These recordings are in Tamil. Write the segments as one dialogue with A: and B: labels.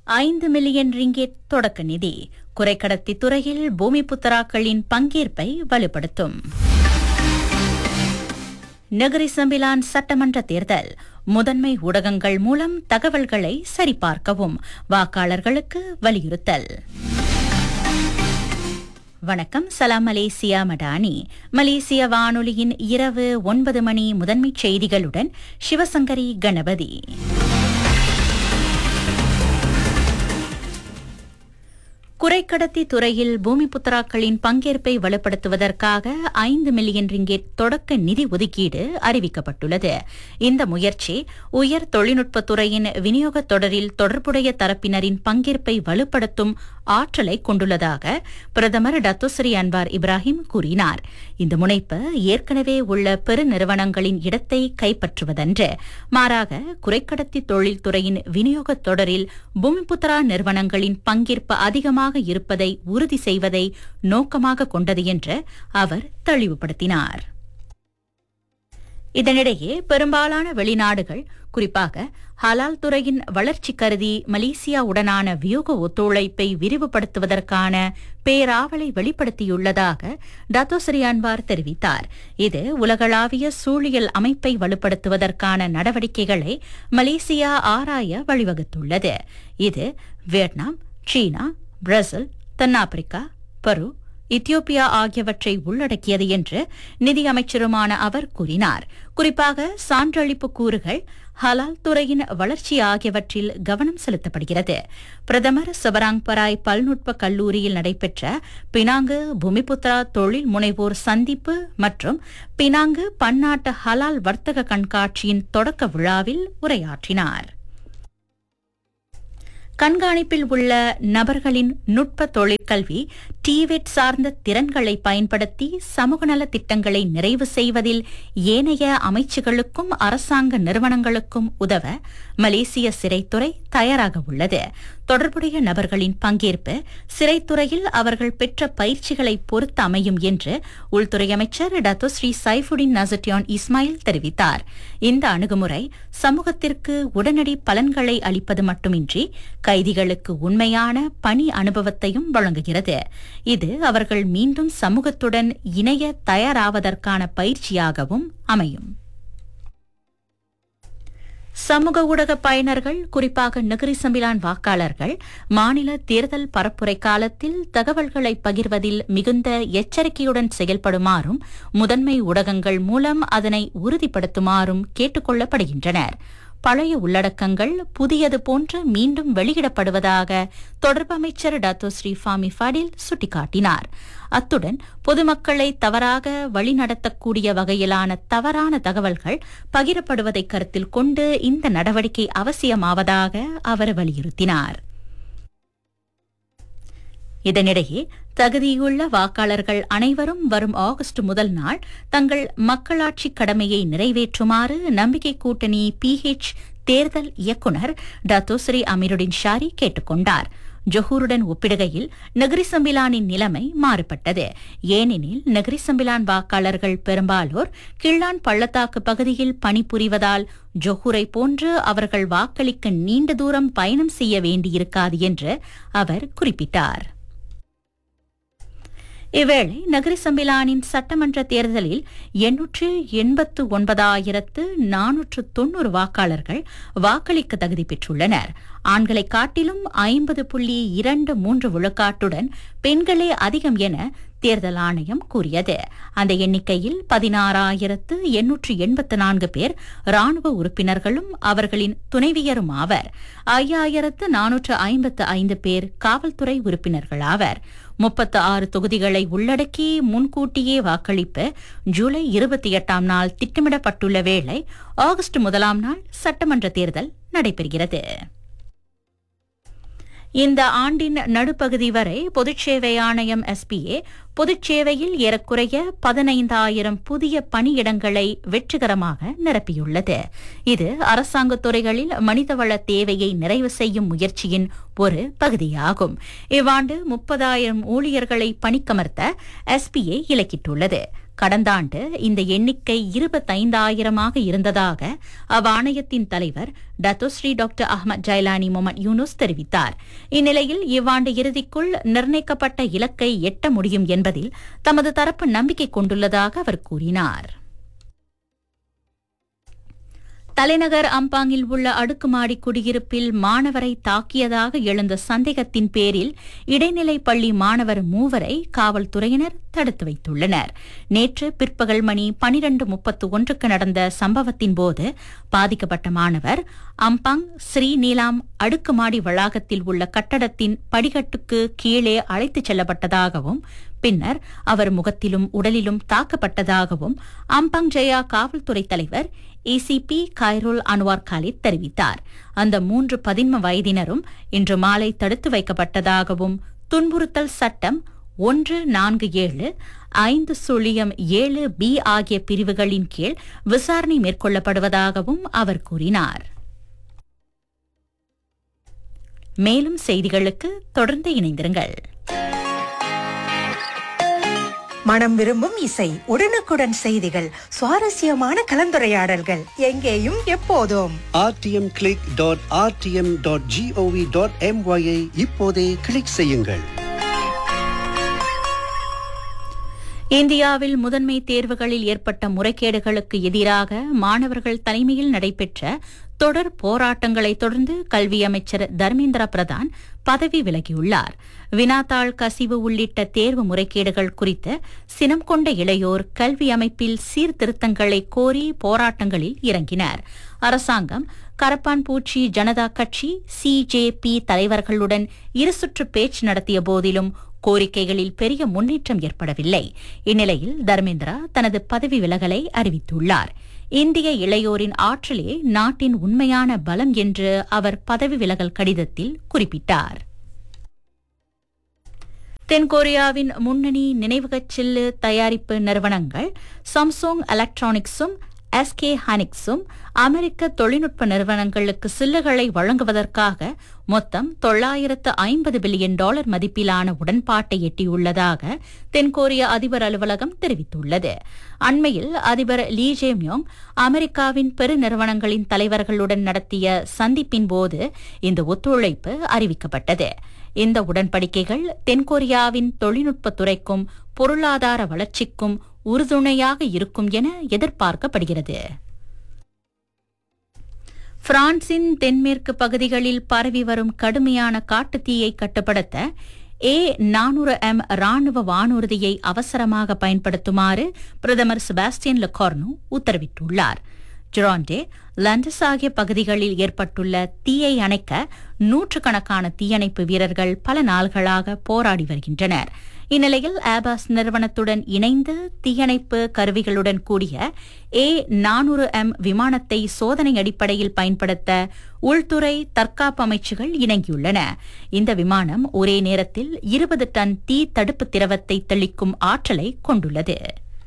A: ஐந்து மில்லியன் ரிங்கெட் தொடக்க நிதி குறைக்கடத்தி துறையில் பூமிபுத்தராக்களின் பங்கேற்பை வலுப்படுத்தும் நகரி சம்பிலான் சட்டமன்ற தேர்தல் முதன்மை ஊடகங்கள் மூலம் தகவல்களை சரிபார்க்கவும் வாக்காளர்களுக்கு வலியுறுத்தல் வணக்கம் சலாம் மலேசியா மடானி மலேசிய வானொலியின் இரவு ஒன்பது மணி முதன்மைச் செய்திகளுடன் சிவசங்கரி கணபதி குறைக்கடத்தி துறையில் பூமிபுத்தராக்களின் பங்கேற்பை வலுப்படுத்துவதற்காக ஐந்து மில்லியன் ரிங்கெட் தொடக்க நிதி ஒதுக்கீடு அறிவிக்கப்பட்டுள்ளது இந்த முயற்சி உயர் தொழில்நுட்பத் துறையின் விநியோகத் தொடரில் தொடர்புடைய தரப்பினரின் பங்கேற்பை வலுப்படுத்தும் ஆற்றலை கொண்டுள்ளதாக பிரதமர் டத்துஸ்ரீ அன்வார் இப்ராஹிம் கூறினார் இந்த முனைப்பு ஏற்கனவே உள்ள பெருநிறுவனங்களின் இடத்தை கைப்பற்றுவதன்று மாறாக குறைக்கடத்தி தொழில்துறையின் விநியோகத் தொடரில் பூமிபுத்ரா நிறுவனங்களின் பங்கேற்பு அதிகமாக இருப்பதை உறுதி செய்வதை நோக்கமாக கொண்டது என்று அவர் தெளிவுபடுத்தினார் இதனிடையே பெரும்பாலான வெளிநாடுகள் குறிப்பாக ஹலால் துறையின் வளர்ச்சி கருதி மலேசியாவுடனான வியூக ஒத்துழைப்பை விரிவுபடுத்துவதற்கான பேராவலை வெளிப்படுத்தியுள்ளதாக டத்தோஸ்ரீ அன்வார் தெரிவித்தார் இது உலகளாவிய சூழியல் அமைப்பை வலுப்படுத்துவதற்கான நடவடிக்கைகளை மலேசியா ஆராய வழிவகுத்துள்ளது இது வியட்நாம் சீனா பிரேசில் தென்னாப்பிரிக்கா பெரு இத்தியோப்பியா ஆகியவற்றை உள்ளடக்கியது என்று நிதியமைச்சருமான அவர் கூறினார் குறிப்பாக சான்றளிப்பு கூறுகள் ஹலால் துறையின் வளர்ச்சி ஆகியவற்றில் கவனம் செலுத்தப்படுகிறது பிரதமர் சபராங் பராய் பல்நுட்ப கல்லூரியில் நடைபெற்ற பினாங்கு பூமிபுத்ரா தொழில் முனைவோர் சந்திப்பு மற்றும் பினாங்கு பன்னாட்டு ஹலால் வர்த்தக கண்காட்சியின் தொடக்க விழாவில் உரையாற்றினார் கண்காணிப்பில் உள்ள நபர்களின் நுட்ப தொழிற்கல்வி டிவெட் சார்ந்த திறன்களை பயன்படுத்தி சமூக நல திட்டங்களை நிறைவு செய்வதில் ஏனைய அமைச்சுகளுக்கும் அரசாங்க நிறுவனங்களுக்கும் உதவ மலேசிய சிறைத்துறை தயாராக உள்ளது தொடர்புடைய நபர்களின் பங்கேற்பு சிறைத்துறையில் அவர்கள் பெற்ற பயிற்சிகளை பொறுத்து அமையும் என்று உள்துறை அமைச்சர் Dato Seri Saifuddin Nasution Ismail தெரிவித்தார் இந்த அணுகுமுறை சமூகத்திற்கு உடனடி பலன்களை அளிப்பது மட்டுமின்றி கைதிகளுக்கு உண்மையான பணி அனுபவத்தையும் வழங்குகிறது இது அவர்கள் மீண்டும் சமூகத்துடன் இணைய தயாராவதற்கான பயிற்சியாகவும் அமையும் சமூக ஊடக பயனர்கள் குறிப்பாக நகரி சம்பிலான் வாக்காளர்கள் மாநில தேர்தல் பரப்புரை காலத்தில் தகவல்களை பகிர்வதில் மிகுந்த எச்சரிக்கையுடன் செயல்படுமாறும் முதன்மை ஊடகங்கள் மூலம் அதனை உறுதிப்படுத்துமாறும் கேட்டுக் கொள்ளப்படுகின்றனர் பழைய உள்ளடக்கங்கள் புதியது போன்று மீண்டும் வெளியிடப்படுவதாக தொடர்பு அமைச்சர் டாத்தோ ஸ்ரீ ஃபாமி ஃபடில் சுட்டிக்காட்டினார் அத்துடன் பொதுமக்களை தவறாக வழிநடத்தக்கூடிய வகையிலான தவறான தகவல்கள் பகிரப்படுவதை கருத்தில் கொண்டு இந்த நடவடிக்கை அவசியமாவதாக அவர் வலியுறுத்தினார் இதனிடையே தகுதியுள்ள வாக்காளர்கள் அனைவரும் வரும் ஆகஸ்ட் முதல் நாள் தங்கள் மக்களாட்சி கடமையை நிறைவேற்றுமாறு நம்பிக்கை கூட்டணி பிஹெச் தேர்தல் இயக்குநர் டத்தோஸ்ரீ அமீருடின் ஷாரி கேட்டுக் கொண்டார் ஜொஹூருடன் ஒப்பிடுகையில் நகரி சம்பிலானின் நிலைமை மாறுபட்டது ஏனெனில் நகரி சம்பிலான் வாக்காளர்கள் பெரும்பாலோர் கிள்ளான் பள்ளத்தாக்கு பகுதியில் பணிபுரிவதால் ஜொஹூரை போன்று அவர்கள் வாக்களிக்க நீண்ட தூரம் பயணம் செய்ய வேண்டியிருக்காது என்று அவர் குறிப்பிட்டார் இவ்வேளை நகரி சம்பிலானின் சட்டமன்ற தேர்தலில் எண்ணூற்று எண்பத்து ஒன்பதாயிரத்து நானூற்று தொன்னூறு வாக்காளர்கள் வாக்களிக்க தகுதி பெற்றுள்ளனர் ஆண்களை காட்டிலும் ஐம்பது புள்ளி இரண்டு மூன்று விழுக்காட்டுடன் பெண்களே அதிகம் என தேர்தல் ஆணையம் கூறியது அந்த எண்ணிக்கையில் பதினாறாயிரத்து எண்ணூற்று எண்பத்து நான்கு பேர் ராணுவ உறுப்பினர்களும் அவர்களின் துணைவியரும் ஆவர் ஐயாயிரத்து நானூற்று ஐம்பத்து ஐந்து பேர் காவல்துறை உறுப்பினர்கள் ஆவர் முப்பத்து ஆறு தொகுதிகளை உள்ளடக்கி முன்கூட்டியே வாக்களிப்பு ஜூலை இருபத்தி எட்டாம் நாள் திட்டமிடப்பட்டுள்ள வேளை ஆகஸ்ட் முதலாம் நாள் சட்டமன்ற தேர்தல் நடைபெறுகிறது இந்த ஆண்டின் நடுப்பகுதி வரை பொதுச்சேவை ஆணையம் எஸ்பிஏ பொதுச்சேவையில் ஏறக்குறைய பதினைந்தாயிரம் புதிய பணியிடங்களை வெற்றிகரமாக நிரப்பியுள்ளது இது அரசாங்க துறைகளில் மனிதவள தேவையை நிறைவு செய்யும் முயற்சியின் ஒரு பகுதியாகும் இவ்வாண்டு முப்பதாயிரம் ஊழியர்களை பணிக்கமர்த்த எஸ்பிஏ இலக்கிட்டுள்ளது கடந்த ஆண்டு இந்த எண்ணிக்கை இருபத்தைந்தாயிரமாக இருந்ததாக அவ்வாணையத்தின் தலைவர் Dato Seri doctor Ahmad Jailani Mohamad Yunus தெரிவித்தார் இந்நிலையில் இவ்வாண்டு இறுதிக்குள் நிர்ணயிக்கப்பட்ட இலக்கை எட்ட முடியும் என்பதில் தமது தரப்பு நம்பிக்கை கொண்டுள்ளதாக அவர் கூறினார் தலைநகர் அம்பாங்கில் உள்ள அடுக்குமாடி குடியிருப்பில் மாணவரை தாக்கியதாக எழுந்த சந்தேகத்தின் பேரில் இடைநிலை பள்ளி மாணவர் மூவரை காவல்துறையினர் தடுத்து வைத்துள்ளனர் நேற்று பிற்பகல் மணி பனிரண்டு முப்பத்து ஒன்றுக்கு நடந்த சம்பவத்தின் போது பாதிக்கப்பட்ட மாணவர் அம்பாங் ஸ்ரீ நீலாம் அடுக்குமாடி வளாகத்தில் உள்ள கட்டடத்தின் படிக்கட்டுக்கு கீழே அழைத்துச் செல்லப்பட்டதாகவும் பின்னர் அவர் முகத்திலும் உடலிலும் தாக்கப்பட்டதாகவும் அம்பாங் ஜெயா காவல்துறை தலைவர் ஏசிபி கைரோல் அன்வார் காலித் தெரிவித்தார் அந்த மூன்று பதின்ம வயதினரும் இன்று மாலை தடுத்து வைக்கப்பட்டதாகவும் துன்புறுத்தல் சட்டம் ஒன்று நான்கு ஏழு ஐந்து சுழியம் ஏழு பி ஆகிய பிரிவுகளின் கீழ் விசாரணை மேற்கொள்ளப்படுவதாகவும் அவர் கூறினார் மேலும் செய்திகளுக்கு தொடர்ந்து இணைந்திருங்கள்
B: மனம் விரும்பும் இசை உடனுக்குடன் செய்திகள் சுவாரஸ்யமான கலந்துரையாடல்கள் எங்கேயும் எப்போதும்
C: rtmclick.rtm.gov.my ஐ இப்போதே கிளிக் செய்யுங்கள்
A: இந்தியாவில் முதன்மை தேர்வுகளில் ஏற்பட்ட முறைகேடுகளுக்கு எதிராக மாணவர்கள் தலைமையில் நடைபெற்ற தொடர் போராட்டங்களை தொடர்ந்து கல்வி அமைச்சர் தர்மேந்திர பிரதான் பதவி விலகியுள்ளார் வினாத்தாள் கசிவு உள்ளிட்ட தேர்வு முறைகேடுகள் குறித்து சினம் கொண்ட இளையோர் கல்வி அமைப்பில் சீர்திருத்தங்களை கோரி போராட்டங்களில் இறங்கினர் அரசாங்கம் கரப்பான்பூச்சி ஜனதா கட்சி சிஜேபி தலைவர்களுடன் இருசுற்று பேச்சு நடத்திய போதிலும் கோரிக்கைகளில் பெரிய முன்னேற்றம் ஏற்படவில்லை இந்நிலையில் தர்மேந்திரா தனது பதவி விலகலை அறிவித்துள்ளார் இந்திய இளையோரின் ஆற்றலே நாட்டின் உண்மையான பலம் என்று அவர் பதவி விலகல் கடிதத்தில் குறிப்பிட்டார் தென்கொரியாவின் முன்னணி நினைவகச் சில்லு தயாரிப்பு நிறுவனங்கள் சாம்சங் எலக்ட்ரானிக்ஸும் எஸ்கே ஹானிக்ஸும் அமெரிக்க தொழில்நுட்ப நிறுவனங்களுக்கு சில்லுகளை வழங்குவதற்காக மொத்தம் தொள்ளாயிரத்து ஐம்பது பில்லியன் டாலர் மதிப்பிலான உடன்பாட்டை எட்டியுள்ளதாக தென்கொரிய அதிபர் அலுவலகம் தெரிவித்துள்ளது அண்மையில் அதிபர் லீ ஜேமியோங் அமெரிக்காவின் பெருநிறுவனங்களின் தலைவர்களுடன் நடத்திய சந்திப்பின் போது இந்த ஒத்துழைப்பு அறிவிக்கப்பட்டது இந்த உடன்படிக்கைகள் தென்கொரியாவின் தொழில்நுட்பத் துறைக்கும் பொருளாதார வளர்ச்சிக்கும் உறுதுணையாக இருக்கும் என எதிர்பார்க்கப்படுகிறது பிரான்சின் தென்மேற்கு பகுதிகளில் பரவி வரும் கடுமையான காட்டுத்தீயை கட்டுப்படுத்த ஏ நானூறு எம் ராணுவ வானூர்தியை அவசரமாக பயன்படுத்துமாறு பிரதமர் செபாஸ்டியன் லெகார்னோ உத்தரவிட்டுள்ளார் ஜெராண்டே லண்டஸ் ஆகிய பகுதிகளில் ஏற்பட்டுள்ள தீயை அணைக்க நூற்றுக்கணக்கான தீயணைப்பு வீரர்கள் பல நாள்களாக போராடி வருகின்றனர் இந்நிலையில் ஆபாஸ் நிறுவனத்துடன் இணைந்து தீயணைப்பு கருவிகளுடன் கூடிய ஏ நானூறு எம் விமானத்தை சோதனை அடிப்படையில் பயன்படுத்த உள்துறை தற்காப்பு அமைச்சுகள் இணங்கியுள்ளன இந்த விமானம் ஒரே நேரத்தில் இருபது டன் தீ தடுப்பு திரவத்தை தெளிக்கும் ஆற்றலை கொண்டுள்ளது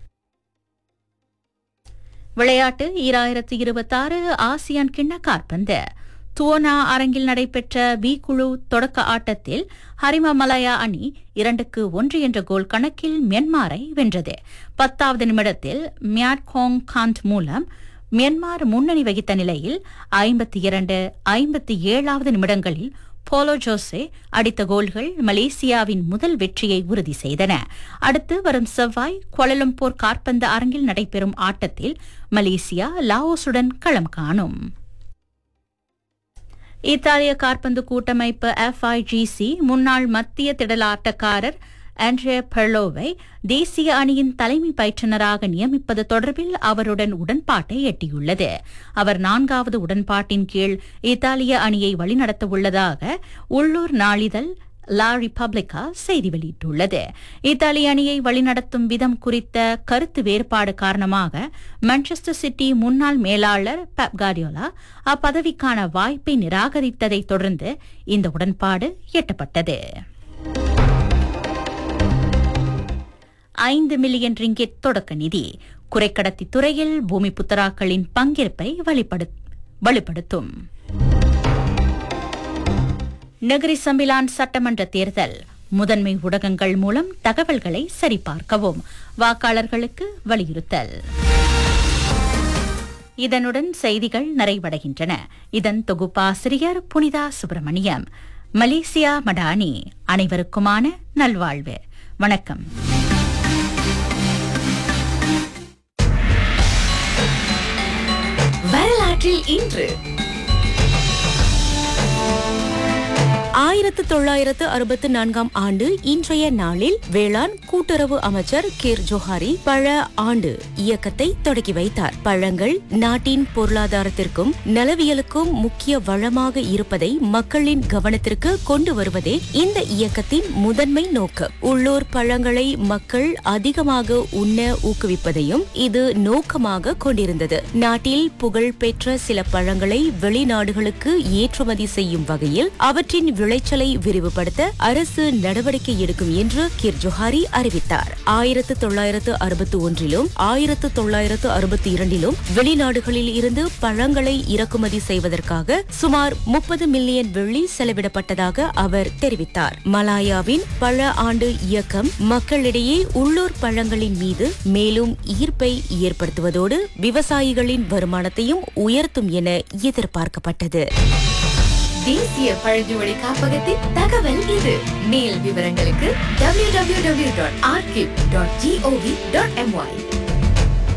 A: விளையாட்டு ஈராயிரத்து இருபத்தாறு ஆசியான் கிண்ண காற்பந்து துவனா அரங்கில் நடைபெற்ற பி குழு தொடக்க ஆட்டத்தில் ஹரிம மலாயா அணி இரண்டுக்கு ஒன்று என்ற கோல் கணக்கில் மியான்மாரை வென்றது பத்தாவது நிமிடத்தில் மியாட் கோங் காண்ட் மூலம் மியான்மார் முன்னணி வகித்த நிலையில் ஐம்பத்தி இரண்டு ஐம்பத்தி ஏழாவது நிமிடங்களில் போலோ ஜோசே அடித்த கோல்கள் மலேசியாவின் முதல் வெற்றியை உறுதி செய்தன அடுத்து வரும் செவ்வாய் கோலலம்பூர் காற்பந்து அரங்கில் நடைபெறும் ஆட்டத்தில் மலேசியா லாவோசுடன் களம் காணும் இத்தாலிய காற்பந்து கூட்டமைப்பு எஃப்ஐஜிசி முன்னாள் மத்திய திடலாட்டக்காரர் ஆண்ட்ரே பெர்லோவை தேசிய அணியின் தலைமை பயிற்றுநராக நியமிப்பது தொடர்பில் அவருடன் உடன்பாட்டை எட்டியுள்ளது அவர் நான்காவது உடன்பாட்டின் கீழ் இத்தாலிய அணியை வழிநடத்த உள்ளதாக உள்ளூர் நாளிதழ் லா ரிபப்ளிகா செய்தி வெளியிட்டுள்ளது இத்தாலிய அணியை வழிநடத்தும் விதம் குறித்த கருத்து வேறுபாடு காரணமாக மான்செஸ்டர் சிட்டி முன்னாள் மேலாளர் பெப் கார்டியோலா அப்பதவிக்கான வாய்ப்பை நிராகரித்ததைத் தொடர்ந்து இந்த உடன்பாடு எட்டப்பட்டது ஐந்து மில்லியன் ரிங்கெட் தொடக்க நிதி குறைக்கடத்தி துறையில் பூமி புத்தராக்களின் பங்கேற்பை வழிபடு- வலுப்படுத்தும் நகரி சம்பிலான் சட்டமன்ற தேர்தல் முதன்மை ஊடகங்கள் மூலம் தகவல்களை சரிபார்க்கவும் வாக்காளர்களுக்கு வலியுறுத்தல் இதனுடன் செய்திகள் நிறைவடைகின்றன இதன் தொகுப்பாசிரியர் புனிதா சுப்பிரமணியம் மலேசியா மடானி அனைவருக்குமான நல்வாழ்வு வணக்கம்
D: வரலாற்றில் இன்று
E: ஆயிரத்து தொள்ளாயிரத்து அறுபத்து நான்காம் ஆண்டு இன்றைய நாளில் வேளாண் கூட்டுறவு அமைச்சர் கிர் ஜோஹாரி பழ ஆண்டு இயக்கத்தை தொடங்கி வைத்தார் பழங்கள் நாட்டின் பொருளாதாரத்திற்கும் நலவியலுக்கும் முக்கிய வளமாக இருப்பதை மக்களின் கவனத்திற்கு கொண்டு வருவதே இந்த இயக்கத்தின் முதன்மை நோக்கம் உள்ளூர் பழங்களை மக்கள் அதிகமாக உண்ண ஊக்குவிப்பதையும் இது நோக்கமாக கொண்டிருந்தது நாட்டில் புகழ்பெற்ற சில பழங்களை வெளிநாடுகளுக்கு ஏற்றுமதி செய்யும் வகையில் அவற்றின் விளைச்சலை விரிவுபடுத்த அரசு நடவடிக்கை எடுக்கும் என்று கிர் ஜோஹாரி அறிவித்தார் ஆயிரத்து தொள்ளாயிரத்து அறுபத்தி ஒன்றிலும் ஆயிரத்து தொள்ளாயிரத்து அறுபத்தி இரண்டிலும் வெளிநாடுகளில் இருந்து பழங்களை இறக்குமதி செய்வதற்காக சுமார் முப்பது மில்லியன் வெள்ளி செலவிடப்பட்டதாக அவர் தெரிவித்தார் மலாயாவின் பழ ஆண்டு இயக்கம் மக்களிடையே உள்ளூர் பழங்களின் மீது மேலும் ஈர்ப்பை ஏற்படுத்துவதோடு விவசாயிகளின் வருமானத்தையும் உயர்த்தும் என எதிர்பார்க்கப்பட்டது
D: தேசிய பழங்குடி காப்பகத்தின் தகவல் இது மேல் விவரங்களுக்கு www.archive.gov.my